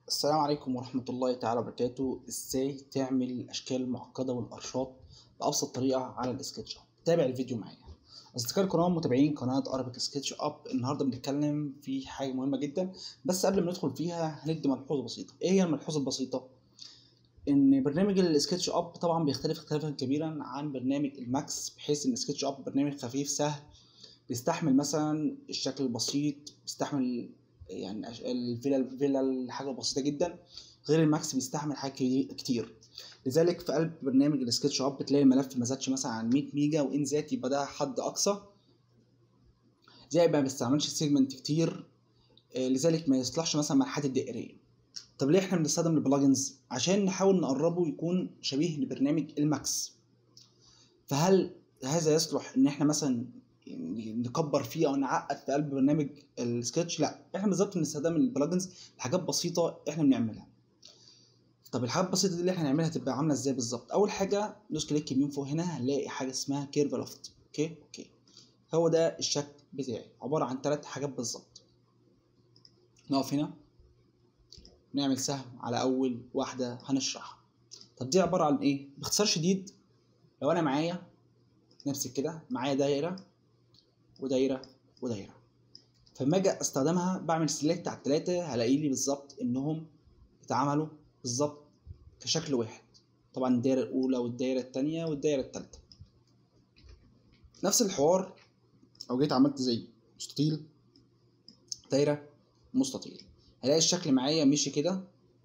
السلام عليكم ورحمة الله تعالى وبركاته ازاي تعمل الاشكال المعقدة والارشات بابسط طريقة على السكتش اب تابع الفيديو معايا اصدقائي الكرام متابعين قناة ارابيك سكتش اب النهاردة بنتكلم في حاجة مهمة جدا بس قبل ما ندخل فيها هندي ملحوظة بسيطة ايه هي الملحوظة البسيطة ان برنامج السكتش اب طبعا بيختلف اختلافا كبيرا عن برنامج الماكس بحيث ان السكتش اب برنامج خفيف سهل بيستحمل مثلا الشكل البسيط بيستحمل يعني أش- الفيلا الفيلا حاجه بسيطه جدا غير الماكس بيستحمل حاجات كي- كتير لذلك في قلب برنامج السكتش اب بتلاقي الملف ما زادش مثلا عن 100 ميجا وان زاد يبقى ده حد اقصى زي ما بيستعملش سيجمنت كتير آه، لذلك ما يصلحش مثلا مع الحاجات الدائريه طب ليه احنا بنستخدم البلجنز عشان نحاول نقربه يكون شبيه لبرنامج الماكس فهل هذا يصلح ان احنا مثلا يعني نكبر فيه او نعقد في قلب برنامج السكتش لا احنا بالظبط بنستخدم البلجنز لحاجات بسيطه احنا بنعملها طب الحاجات البسيطه دي اللي احنا هنعملها تبقى عامله ازاي بالظبط اول حاجه ندوس كليك يمين فوق هنا هنلاقي حاجه اسمها كيرف لوفت اوكي اوكي هو ده الشكل بتاعي عباره عن ثلاث حاجات بالظبط نقف هنا نعمل سهم على اول واحده هنشرحها طب دي عباره عن ايه باختصار شديد لو انا معايا نمسك كده معايا دايره ودايره ودايره فلما اجي استخدمها بعمل سيلكت على التلاته هلاقي لي بالظبط انهم اتعملوا بالظبط كشكل واحد طبعا الدايره الاولى والدايره التانية والدايره التالتة نفس الحوار لو جيت عملت زي مستطيل دايره مستطيل هلاقي الشكل معايا مشي كده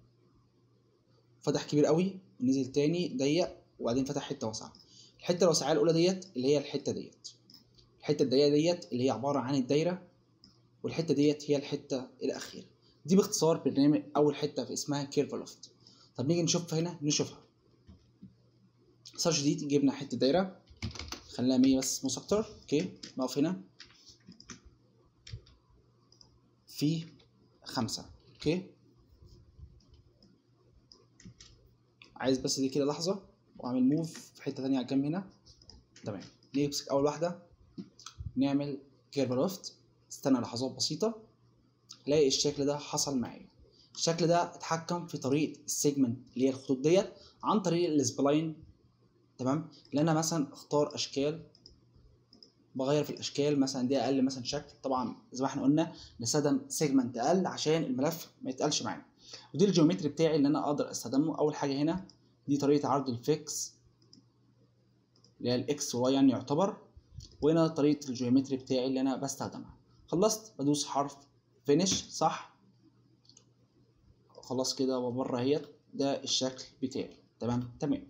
فتح كبير قوي نزل تاني ضيق وبعدين فتح حته واسعه الحته الواسعه الاولى ديت اللي هي الحته ديت الحته الضيقه ديت اللي هي عباره عن الدايره والحته ديت هي الحته الاخيره دي باختصار برنامج اول حته في اسمها كيرف لوفت طب نيجي نشوف هنا نشوفها باختصار شديد جبنا حته دايره خليها 100 بس مش اكتر اوكي نقف هنا في خمسة اوكي عايز بس دي كده لحظة واعمل موف في حتة تانية على الجنب هنا تمام نمسك أول واحدة نعمل كيرف لوفت استنى لحظات بسيطة الاقي الشكل ده حصل معايا الشكل ده اتحكم في طريقة السيجمنت اللي هي الخطوط ديت عن طريق السبلاين تمام اللي انا مثلا اختار اشكال بغير في الاشكال مثلا دي اقل مثلا شكل طبعا زي ما احنا قلنا نستخدم سيجمنت اقل عشان الملف ما يتقلش معانا ودي الجيومتري بتاعي اللي انا اقدر استخدمه اول حاجه هنا دي طريقه عرض الفيكس اللي هي الاكس واي يعني يعتبر وهنا طريقه الجيومتري بتاعي اللي انا بستخدمها خلصت بدوس حرف فينيش صح خلاص كده وبره اهيت ده الشكل بتاعي تمام تمام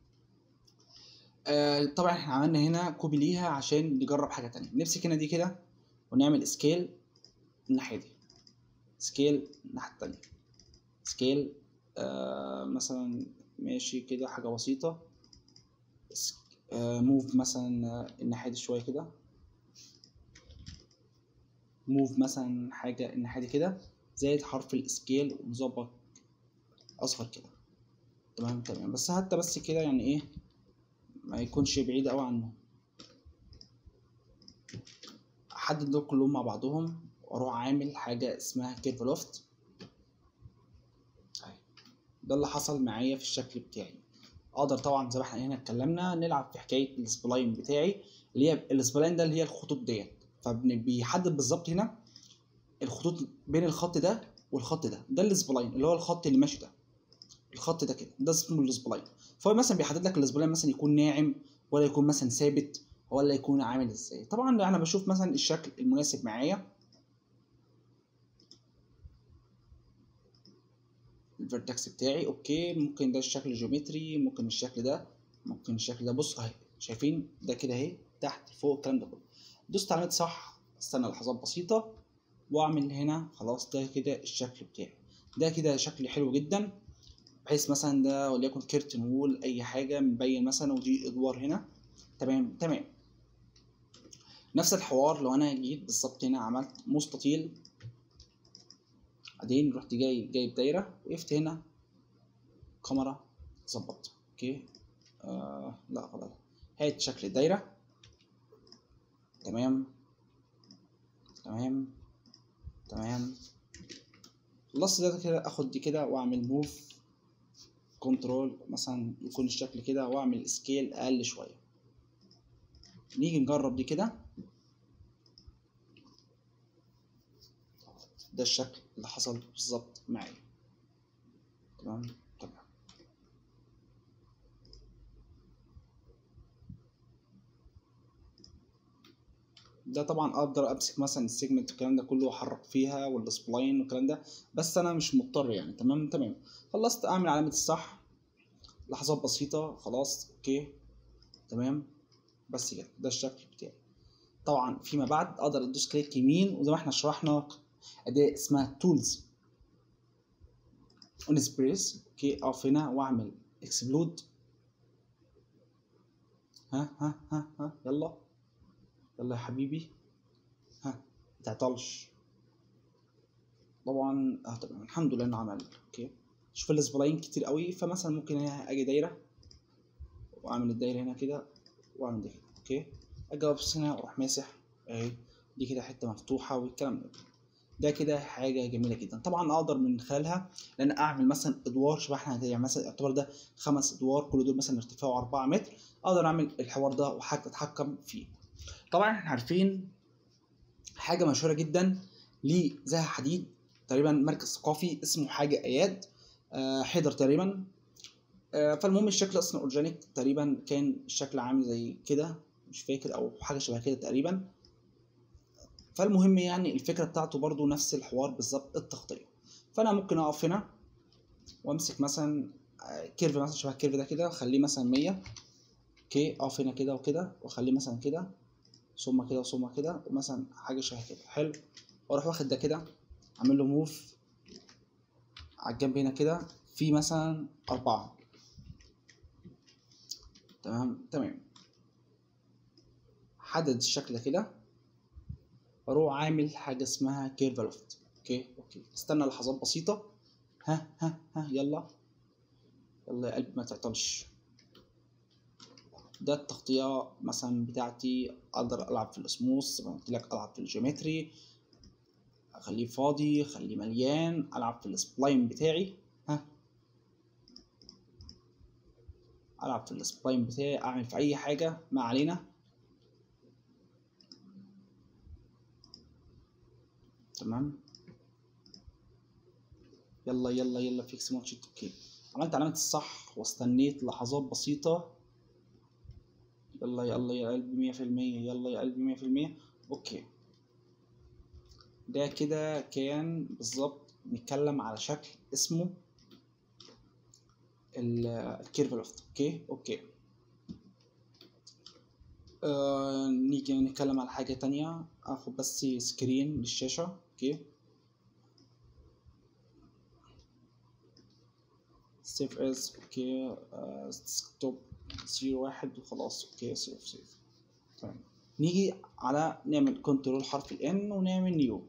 آه طبعا احنا عملنا هنا كوبي ليها عشان نجرب حاجه تانية نمسك هنا دي كده ونعمل سكيل الناحيه دي سكيل الناحيه التانية سكيل آه مثلا ماشي كده حاجه بسيطه سك- آه موف مثلا آه، الناحيه دي شويه كده موف مثلا حاجه الناحيه دي كده زائد حرف السكيل ونظبط اصغر كده تمام تمام بس حتى بس كده يعني ايه ما يكونش بعيد قوي عنه احدد دول كلهم مع بعضهم واروح عامل حاجه اسمها كيرف لوفت أهي. ده اللي حصل معايا في الشكل بتاعي اقدر طبعا زي ما احنا هنا اتكلمنا نلعب في حكايه السبلاين بتاعي اللي هي السبلاين ده اللي هي الخطوط ديت فبيحدد بالظبط هنا الخطوط بين الخط ده والخط ده ده السبلاين اللي هو الخط اللي ماشي ده الخط ده كده ده اسمه السبلاين فهو مثلا بيحدد لك السبلاين مثلا يكون ناعم ولا يكون مثلا ثابت ولا يكون عامل ازاي طبعا انا بشوف مثلا الشكل المناسب معايا الفيرتكس بتاعي اوكي ممكن ده الشكل الجيومتري ممكن الشكل ده ممكن الشكل ده بص اهي شايفين ده كده اهي تحت فوق الكلام ده كله دوست علامة صح استنى لحظات بسيطة واعمل هنا خلاص ده كده الشكل بتاعي ده كده شكل حلو جدا بحيث مثلا ده وليكن كيرتن وول اي حاجة مبين مثلا ودي ادوار هنا تمام تمام نفس الحوار لو انا جيت بالظبط هنا عملت مستطيل بعدين رحت جاي جايب دايرة وقفت هنا كاميرا ظبطت اوكي آه لا خلاص هات شكل الدايرة تمام تمام تمام خلصت ده كده اخد دي كده واعمل موف كنترول مثلا يكون الشكل كده واعمل سكيل اقل شويه نيجي نجرب دي كده ده الشكل اللي حصل بالظبط معايا تمام تمام ده طبعا اقدر امسك مثلا السيجمنت والكلام ده كله واحرك فيها والسبلاين والكلام ده بس انا مش مضطر يعني تمام تمام خلصت اعمل علامه الصح لحظات بسيطه خلاص اوكي تمام بس كده ده الشكل بتاعي طبعا فيما بعد اقدر ادوس كليك يمين وزي ما احنا شرحنا اداه اسمها تولز اون سبيس اوكي اقف هنا واعمل اكسبلود ها ها ها ها يلا يلا يا حبيبي ها متعطلش طبعا اه طبعا الحمد لله انه عمل اوكي شوف السبلاين كتير قوي فمثلا ممكن هنا اجي دايره واعمل الدايره هنا كده واعمل دي كده اوكي اجي ابص هنا واروح ماسح اهي دي كده حته مفتوحه والكلام ده ده كده حاجه جميله جدا طبعا اقدر من خلالها ان اعمل مثلا ادوار شبه احنا يعني مثلا يعتبر ده خمس ادوار كل دول مثلا ارتفاعه 4 متر اقدر اعمل الحوار ده وحتى اتحكم فيه طبعا احنا عارفين حاجه مشهوره جدا لزها حديد تقريبا مركز ثقافي اسمه حاجه اياد آه حيدر تقريبا آه فالمهم الشكل اصلا اورجانيك تقريبا كان الشكل عامل زي كده مش فاكر او حاجه شبه كده تقريبا فالمهم يعني الفكره بتاعته برضو نفس الحوار بالظبط التغطيه فانا ممكن اقف هنا وامسك مثلا كيرف مثلا شبه الكيرف ده كده اخليه مثلا 100 اوكي اقف هنا كده وكده واخليه مثلا كده ثم كده وثم كده ومثلا حاجه شبه كده حلو واروح واخد ده كده اعمل له موف على الجنب هنا كده في مثلا أربعة تمام تمام حدد الشكل ده كده واروح عامل حاجه اسمها كيرف لوفت اوكي اوكي استنى لحظات بسيطه ها ها ها يلا يلا يا قلبي ما تعطلش ده التغطية مثلا بتاعتي أقدر ألعب في الأسموس زي ما قلت لك ألعب في الجيومتري أخليه فاضي أخليه مليان ألعب في السبلاين بتاعي ها ألعب في السبلاين بتاعي أعمل في أي حاجة ما علينا تمام يلا يلا يلا فيكس ماتش اوكي عملت علامة الصح واستنيت لحظات بسيطة يلا يلا يا قلبي مية في المية يلا يا قلبي مية في المية اوكي ده كده كان بالظبط نتكلم على شكل اسمه الكيرف لوفت اوكي اوكي آه نيجي نتكلم على حاجة تانية اخد بس سكرين للشاشة اوكي سيف اس اوكي ديسكتوب زيرو واحد وخلاص اوكي سيف سيف تمام نيجي على نعمل كنترول حرف الان ونعمل نيو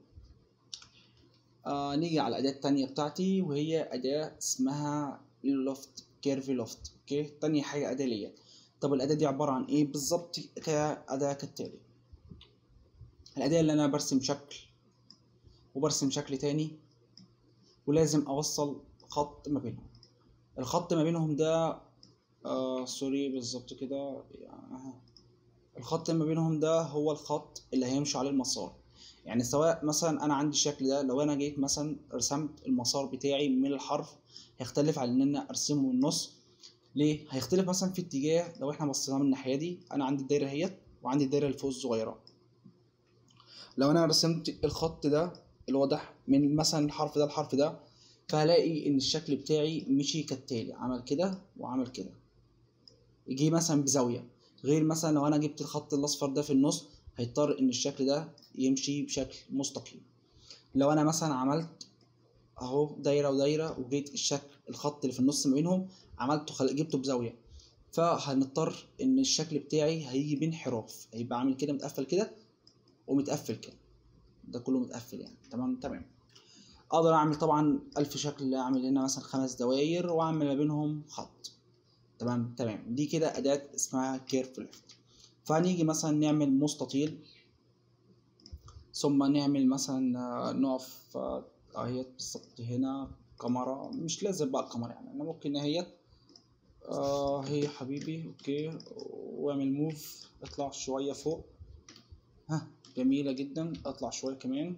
آه نيجي على الأداة التانية بتاعتي وهي أداة اسمها لوفت كيرف لوفت اوكي تاني حاجة أداة ليا طب الأداة دي عبارة عن إيه بالظبط كأداة كالتالي الأداة اللي أنا برسم شكل وبرسم شكل تاني ولازم أوصل خط ما بينهم الخط ما بينهم ده آه سوري بالظبط كده يعني الخط ما بينهم ده هو الخط اللي هيمشي عليه المسار يعني سواء مثلا انا عندي الشكل ده لو انا جيت مثلا رسمت المسار بتاعي من الحرف هيختلف عن ان انا ارسمه من النص ليه هيختلف مثلا في اتجاه لو احنا بصينا من الناحيه دي انا عندي الدايره اهيت وعندي الدايره اللي فوق الصغيره لو انا رسمت الخط ده اللي هو ده من مثلا الحرف ده الحرف ده فهلاقي ان الشكل بتاعي مشي كالتالي عمل كده وعمل كده يجي مثلا بزاويه غير مثلا لو انا جبت الخط الاصفر ده في النص هيضطر ان الشكل ده يمشي بشكل مستقيم لو انا مثلا عملت اهو دايره ودايره وجيت الشكل الخط اللي في النص ما بينهم عملته خل... جبته بزاويه فهنضطر ان الشكل بتاعي هيجي بانحراف هيبقى عامل كده متقفل كده ومتقفل كده ده كله متقفل يعني تمام تمام اقدر اعمل طبعا الف شكل اعمل هنا مثلا خمس دواير واعمل ما بينهم خط تمام تمام دي كده اداه اسمها كيرف ليفت فهنيجي مثلا نعمل مستطيل ثم نعمل مثلا نقف اهيت بالظبط هنا كاميرا مش لازم بقى الكاميرا يعني انا ممكن اهيت آه هي حبيبي اوكي واعمل موف اطلع شوية فوق ها جميلة جدا اطلع شوية كمان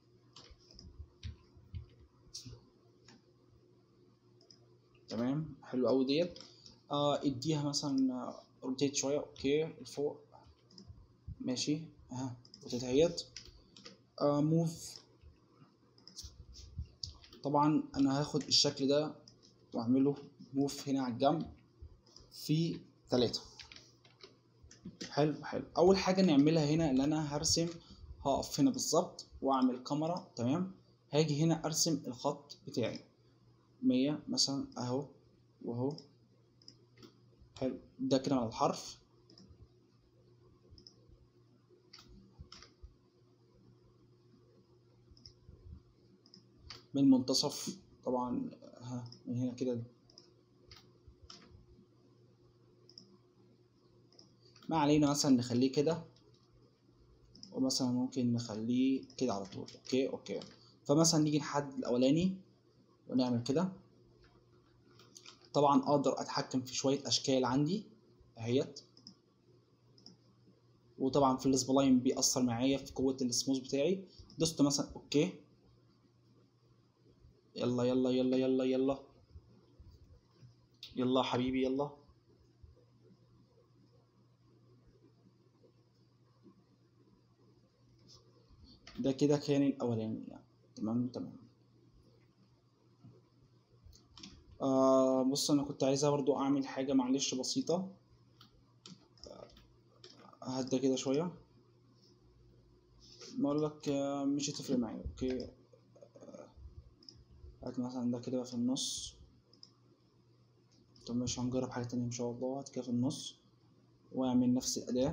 تمام حلو اوي ديت آه اديها مثلا روتيت شوية اوكي لفوق ماشي ها روتيت اهيت آه موف طبعا انا هاخد الشكل ده واعمله موف هنا على الجنب في تلاتة حلو حلو اول حاجة نعملها هنا اللي انا هرسم هقف هنا بالظبط واعمل كاميرا تمام هاجي هنا ارسم الخط بتاعي مية مثلا اهو واهو حلو ده كده على الحرف من المنتصف طبعا ها من هنا كده ما علينا مثلا نخليه كده ومثلا ممكن نخليه كده على طول اوكي اوكي فمثلا نيجي نحدد الاولاني ونعمل كده طبعا اقدر اتحكم في شويه اشكال عندي اهيت وطبعا في السبلاين بيأثر معايا في قوه السموث بتاعي دوست مثلا اوكي يلا يلا يلا يلا يلا يلا حبيبي يلا ده كده كان الاولاني يعني تمام تمام آه بص انا كنت عايزها برضو اعمل حاجه معلش بسيطه هدى كده شويه بقول لك آه، مش هتفرق معايا اوكي آه، هات مثلا ده كده في النص طب مش هنجرب حاجه تانية ان شاء الله هات كده في النص واعمل نفس الاداه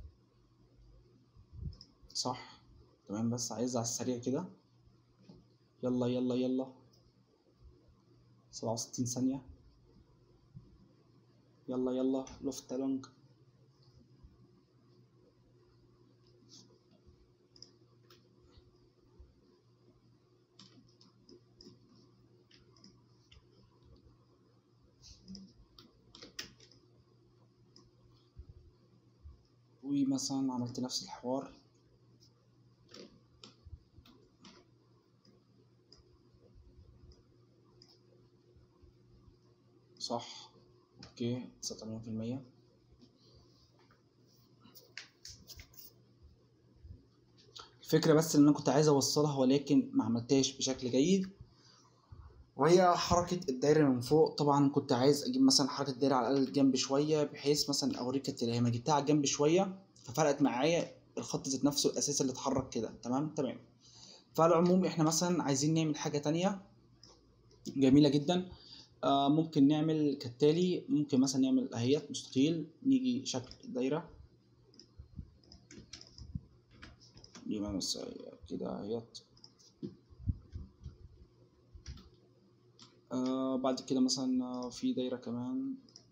صح تمام بس عايزها على السريع كده يلا يلا يلا سبعة وستين ثانية يلا يلا لوفت لونج ومثلا عملت نفس الحوار صح اوكي تسعة وتمانين في المية الفكرة بس اللي انا كنت عايز اوصلها ولكن ما عملتهاش بشكل جيد وهي حركة الدايرة من فوق طبعا كنت عايز اجيب مثلا حركة الدايرة على الاقل الجنب شوية بحيث مثلا اوريك التلاهي ما جبتها على الجنب شوية ففرقت معايا الخط ذات نفسه الاساسي اللي اتحرك كده تمام تمام فعلى العموم احنا مثلا عايزين نعمل حاجة تانية جميلة جدا آه ممكن نعمل كالتالي ممكن مثلا نعمل اهيت مستطيل نيجي شكل الدايرة نيجي مثلا كده اهيت آه بعد كده مثلا آه، في دايرة كمان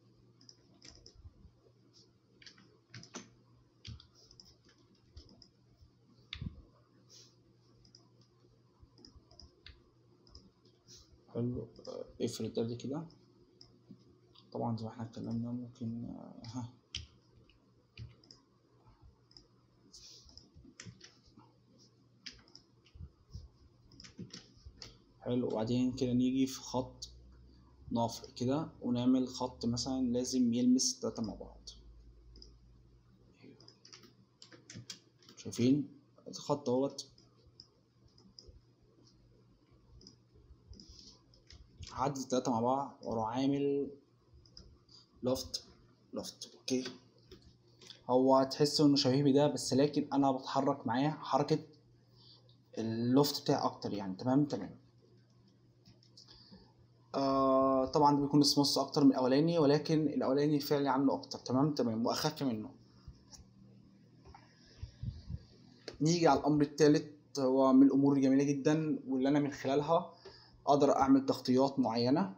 حلو آه، افرد ده دي كده طبعا زي ما احنا اتكلمنا ممكن آه، ها حلو وبعدين كده نيجي في خط نافق كده ونعمل خط مثلا لازم يلمس التلاتة مع بعض شايفين الخط اهوت هعدي التلاتة مع بعض واروح عامل لوفت لوفت اوكي هو تحسوا انه شبيه بده بس لكن انا بتحرك معاه حركة اللوفت بتاعي اكتر يعني تمام تمام آه طبعا ده بيكون سموث اكتر من الاولاني ولكن الاولاني فعلي عنه اكتر تمام تمام واخف منه نيجي على الامر الثالث هو من الامور الجميله جدا واللي انا من خلالها اقدر اعمل تغطيات معينه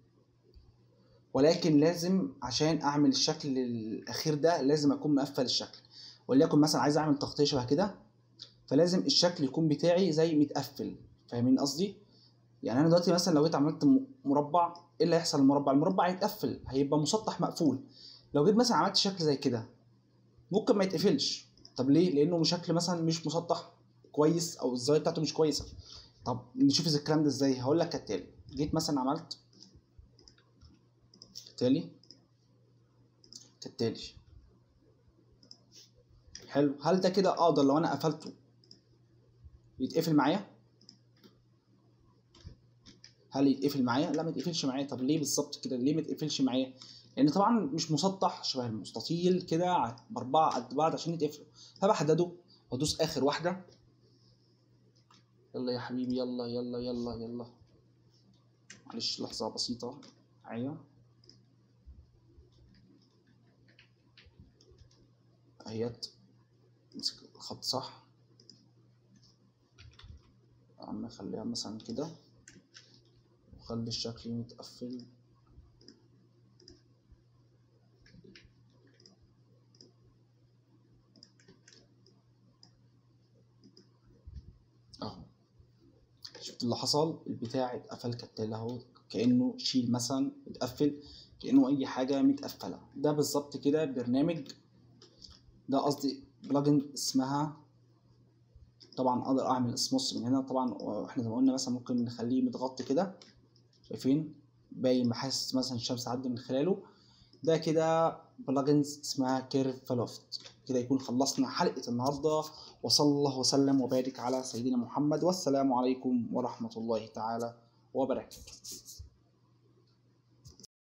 ولكن لازم عشان اعمل الشكل الاخير ده لازم اكون مقفل الشكل وليكن مثلا عايز اعمل تغطيه شبه كده فلازم الشكل يكون بتاعي زي متقفل فاهمين قصدي يعني انا دلوقتي مثلا لو جيت عملت م- مربع ايه اللي هيحصل المربع المربع هيتقفل هيبقى مسطح مقفول لو جيت مثلا عملت شكل زي كده ممكن ما يتقفلش طب ليه لانه شكل مثلا مش مسطح كويس او الزاويه بتاعته مش كويسه طب نشوف إذا الكلام ده ازاي هقول لك كالتالي جيت مثلا عملت كالتالي كالتالي حلو هل ده كده اقدر لو انا قفلته يتقفل معايا هل يتقفل معايا لا ما يتقفلش معايا طب ليه بالظبط كده ليه ما يتقفلش معايا لان طبعا مش مسطح شبه المستطيل كده باربعه قد بعض عشان يتقفلوا فبحدده وادوس اخر واحده يلا يا حبيبي يلا يلا يلا يلا معلش لحظه بسيطه ايوه اهيت امسك الخط صح يا عم خليها مثلا كده وخلي الشكل متقفل اهو شفت اللي حصل البتاع اتقفل كالتالي اهو كانه شيل مثلا اتقفل كانه اي حاجه متقفله ده بالظبط كده برنامج ده قصدي بلجن اسمها طبعا اقدر اعمل سموث من هنا طبعا احنا زي ما قلنا مثلا ممكن نخليه متغطي كده شايفين باين محاسس مثلا الشمس عدى من خلاله ده كده بلجنز اسمها كيرف فلوفت كده يكون خلصنا حلقة النهاردة وصلى الله وسلم وبارك على سيدنا محمد والسلام عليكم ورحمة الله تعالى وبركاته